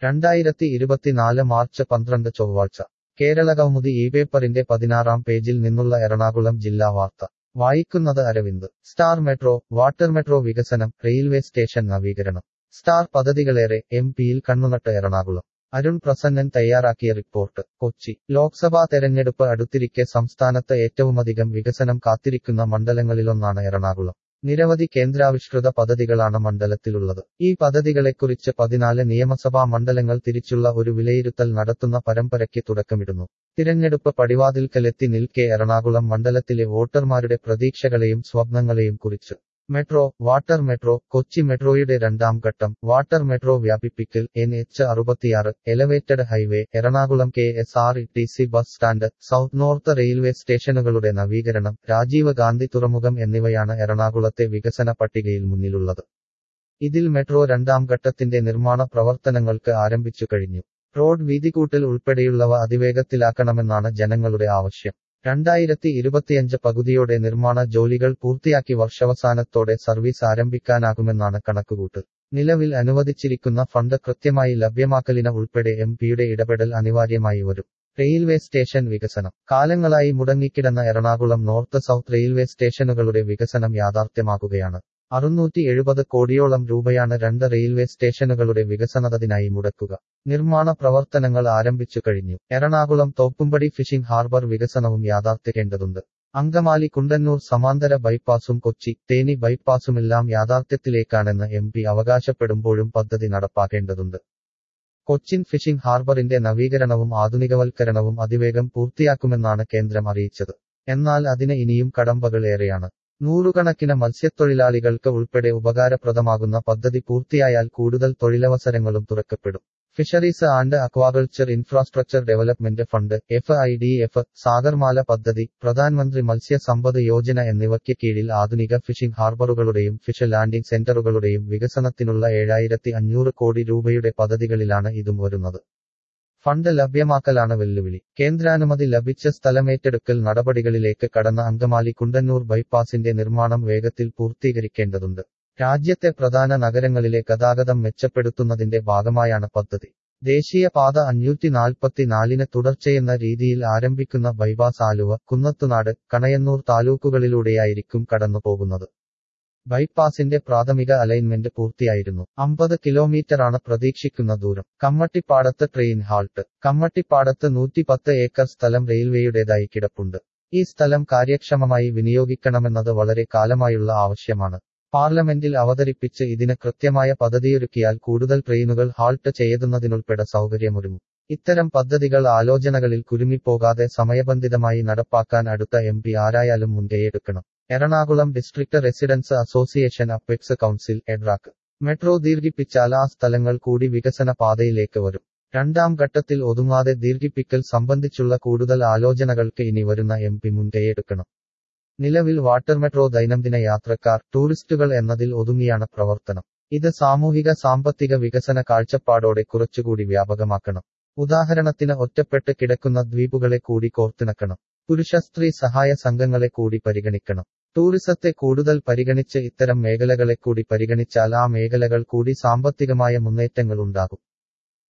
രണ്ടായിരത്തി ഇരുപത്തിനാല് മാർച്ച് പന്ത്രണ്ട് ചൊവ്വാഴ്ച കേരളകൗമുദി ഈ പേപ്പറിന്റെ പതിനാറാം പേജിൽ നിന്നുള്ള എറണാകുളം ജില്ലാ വാർത്ത വായിക്കുന്നത് Aravind star metro water metro വികസനം റെയിൽവേ സ്റ്റേഷൻ നവീകരണം സ്റ്റാർ പദ്ധതികളേറെ എം പിയിൽ കണ്ണുനട്ട് എറണാകുളം അരുൺ പ്രസന്നൻ തയ്യാറാക്കിയ റിപ്പോർട്ട് കൊച്ചി ലോക്സഭാ തെരഞ്ഞെടുപ്പ് അടുത്തിരിക്കെ സംസ്ഥാനത്ത് ഏറ്റവുമധികം വികസനം കാത്തിരിക്കുന്ന മണ്ഡലങ്ങളിലൊന്നാണ് എറണാകുളം നിരവധി കേന്ദ്രാവിഷ്കൃത പദ്ധതികളാണ് മണ്ഡലത്തിലുള്ളത് ഈ പദ്ധതികളെക്കുറിച്ച് പതിനാല് നിയമസഭാ മണ്ഡലങ്ങൾ തിരിച്ചുള്ള ഒരു വിലയിരുത്തൽ നടത്തുന്ന പരമ്പരയ്ക്ക് തുടക്കമിടുന്നു തിരഞ്ഞെടുപ്പ് പടിവാതിൽക്കലെത്തി നിൽക്കെ എറണാകുളം മണ്ഡലത്തിലെ വോട്ടർമാരുടെ പ്രതീക്ഷകളെയും സ്വപ്നങ്ങളെയും കുറിച്ച് മെട്രോ വാട്ടർ മെട്രോ കൊച്ചി മെട്രോയുടെ രണ്ടാം ഘട്ടം വാട്ടർ മെട്രോ വ്യാപിപ്പിക്കൽ എൻ എച്ച് അറുപത്തിയാറ് elevated highway Ernakulam K S R T C bus stand south north railway സ്റ്റേഷനുകളുടെ നവീകരണം രാജീവ് ഗാന്ധി തുറമുഖം എന്നിവയാണ് എറണാകുളത്തെ വികസന പട്ടികയിൽ മുന്നിലുള്ളത് ഇതിൽ മെട്രോ രണ്ടാം ഘട്ടത്തിന്റെ നിർമ്മാണ പ്രവർത്തനങ്ങൾക്ക് ആരംഭിച്ചു കഴിഞ്ഞു റോഡ് വീതികൂട്ടൽ ഉൾപ്പെടെയുള്ളവ അതിവേഗത്തിലാക്കണമെന്നാണ് ജനങ്ങളുടെ ആവശ്യം രണ്ടായിരത്തി ഇരുപത്തിയഞ്ച് പകുതിയോടെ നിർമ്മാണ ജോലികൾ പൂർത്തിയാക്കി വർഷവസാനത്തോടെ സർവീസ് ആരംഭിക്കാനാകുമെന്നാണ് കണക്കുകൂട്ട് നിലവിൽ അനുവദിച്ചിരിക്കുന്ന ഫണ്ട് കൃത്യമായി ലഭ്യമാക്കലിന് ഉൾപ്പെടെ എം പിയുടെ ഇടപെടൽ അനിവാര്യമായി വരും റെയിൽവേ സ്റ്റേഷൻ വികസനം കാലങ്ങളായി മുടങ്ങിക്കിടന്ന എറണാകുളം നോർത്ത് സൗത്ത് റെയിൽവേ സ്റ്റേഷനുകളുടെ വികസനം യാഥാർത്ഥ്യമാകുകയാണ് അറുന്നൂറ്റി എഴുപത് കോടിയോളം രൂപയാണ് രണ്ട് റെയിൽവേ സ്റ്റേഷനുകളുടെ വികസനത്തിനായി മുടക്കുക നിർമ്മാണ പ്രവർത്തനങ്ങൾ ആരംഭിച്ചു കഴിഞ്ഞു എറണാകുളം തോപ്പുംപടി ഫിഷിംഗ് ഹാർബർ വികസനവും യാഥാർത്ഥ്യക്കേണ്ടതുണ്ട് അങ്കമാലി കുണ്ടന്നൂർ സമാന്തര ബൈപ്പാസും കൊച്ചി തേനി ബൈപ്പാസുമെല്ലാം യാഥാർത്ഥ്യത്തിലേക്കാണെന്ന് എം പി അവകാശപ്പെടുമ്പോഴും പദ്ധതി നടപ്പാക്കേണ്ടതുണ്ട് കൊച്ചിൻ ഫിഷിംഗ് ഹാർബറിന്റെ നവീകരണവും ആധുനികവൽക്കരണവും അതിവേഗം പൂർത്തിയാക്കുമെന്നാണ് കേന്ദ്രം അറിയിച്ചത് എന്നാൽ അതിന് ഇനിയും കടമ്പകൾ ഏറെയാണ് നൂറുകണക്കിന് മത്സ്യത്തൊഴിലാളികൾക്ക് ഉൾപ്പെടെ ഉപകാരപ്രദമാകുന്ന പദ്ധതി പൂർത്തിയായാൽ കൂടുതൽ തൊഴിലവസരങ്ങളും തുറക്കപ്പെടും fisheries and aquaculture infrastructure development fund F I D F Sagarmala പദ്ധതി പ്രധാനമന്ത്രി മത്സ്യ സമ്പദ് യോജന എന്നിവയ്ക്ക് കീഴിൽ ആധുനിക ഫിഷിംഗ് ഹാർബറുകളുടെയും ഫിഷ് ലാൻഡിംഗ് സെന്ററുകളുടെയും വികസനത്തിനുള്ള ഏഴായിരത്തി അഞ്ഞൂറ് കോടി രൂപയുടെ പദ്ധതികളിലാണ് ഇതും വരുന്നത് ഫണ്ട് ലഭ്യമാക്കലാണ് വെല്ലുവിളി കേന്ദ്രാനുമതി ലഭിച്ച സ്ഥലമേറ്റെടുക്കൽ നടപടികളിലേക്ക് കടന്ന അങ്കമാലി കുണ്ടന്നൂർ ബൈപ്പാസിന്റെ നിർമ്മാണം വേഗത്തിൽ പൂർത്തീകരിക്കേണ്ടതുണ്ട് രാജ്യത്തെ പ്രധാന നഗരങ്ങളിലെ ഗതാഗതം മെച്ചപ്പെടുത്തുന്നതിന്റെ ഭാഗമായാണ് പദ്ധതി ദേശീയപാത അഞ്ഞൂറ്റി നാൽപ്പത്തിനാലിന് തുടർച്ചയെന്ന രീതിയിൽ ആരംഭിക്കുന്ന ബൈപ്പാസ് ആലുവ കുന്നത്തുനാട് കണയന്നൂർ താലൂക്കുകളിലൂടെയായിരിക്കും കടന്നുപോകുന്നത് ബൈപ്പാസിന്റെ പ്രാഥമിക അലൈൻമെന്റ് പൂർത്തിയായിരുന്നു അമ്പത് കിലോമീറ്ററാണ് പ്രതീക്ഷിക്കുന്ന ദൂരം കമ്മട്ടിപ്പാടത്ത് ട്രെയിൻ ഹാൾട്ട് കമ്മട്ടിപ്പാടത്ത് നൂറ്റിപ്പത്ത് ഏക്കർ സ്ഥലം റെയിൽവേയുടേതായി കിടപ്പുണ്ട് ഈ സ്ഥലം കാര്യക്ഷമമായി വിനിയോഗിക്കണമെന്നത് വളരെ കാലമായുള്ള ആവശ്യമാണ് പാർലമെന്റിൽ അവതരിപ്പിച്ച് ഇതിന് കൃത്യമായ പദ്ധതിയൊരുക്കിയാൽ കൂടുതൽ ട്രെയിനുകൾ ഹാൾട്ട് ചെയ്യുന്നതിനുൾപ്പെടെ സൗകര്യമൊരുങ്ങും ഇത്തരം പദ്ധതികൾ ആലോചനകളിൽ കുരുങ്ങിപ്പോകാതെ സമയബന്ധിതമായി നടപ്പാക്കാൻ അടുത്ത എം പി ആരായാലും മുൻകൈയെടുക്കണം Ernakulam district residents association apex council EDRAC metro ദീർഘിപ്പിച്ചാൽ ആ സ്ഥലങ്ങൾ കൂടി വികസന പാതയിലേക്ക് വരും രണ്ടാം ഘട്ടത്തിൽ ഒതുങ്ങാതെ ദീർഘിപ്പിക്കൽ സംബന്ധിച്ചുള്ള കൂടുതൽ ആലോചനകൾക്ക് ഇനി വരുന്ന എം പി മുൻകൈയെടുക്കണം നിലവിൽ വാട്ടർ മെട്രോ ദൈനംദിന യാത്രക്കാർ ടൂറിസ്റ്റുകൾ എന്നതിൽ ഒതുങ്ങിയാണ് പ്രവർത്തനം ഇത് സാമൂഹിക സാമ്പത്തിക വികസന കാഴ്ചപ്പാടോടെ കുറച്ചുകൂടി വ്യാപകമാക്കണം ഉദാഹരണത്തിന് ഒറ്റപ്പെട്ട് കിടക്കുന്ന ദ്വീപുകളെ കൂടി കോർത്തിണക്കണം പുരുഷ സ്ത്രീ സഹായ സംഘങ്ങളെ കൂടി പരിഗണിക്കണം ടൂറിസത്തെ കൂടുതൽ പരിഗണിച്ച് ഇത്തരം മേഖലകളെ കൂടി പരിഗണിച്ചാൽ ആ മേഖലകൾ കൂടി സാമ്പത്തികമായ മുന്നേറ്റങ്ങൾ ഉണ്ടാകും